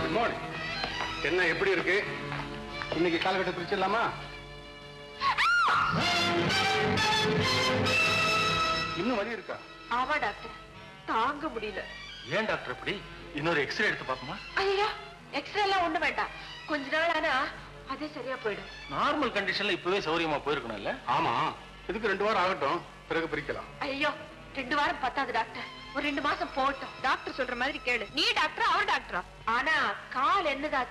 good morning என்ன எப்படி இருக்கு இன்னைக்கு காலகட்டம் பிரிச்சிடலாமா இன்னும் வலி இருக்கா ஆமா டாக்டர் தாங்க முடியல ஏன் டாக்டர் இப்படி இன்னொரு எக்ஸ்ரே எடுத்து பார்ப்போமா ஐயா எக்ஸ்ரே எல்லாம் ஒண்ணு வேண்டாம் கொஞ்ச நாள் ஆனா அதே சரியா போயிடும் நார்மல் கண்டிஷன்ல இப்பவே சௌரியமா போயிருக்கணும்ல ஆமா இதுக்கு ரெண்டு வாரம் ஆகட்டும் பிறகு பிரிக்கலாம் ஐயோ ரெண்டு வாரம் பத்தாது டாக்டர் ஒரு ரெண்டு மாசம் போகட்டும் டாக்டர் சொல்ற மாதிரி கேளு நீ டாக்டர் அவர் டாக்டரா ஆனா கால் என்னதா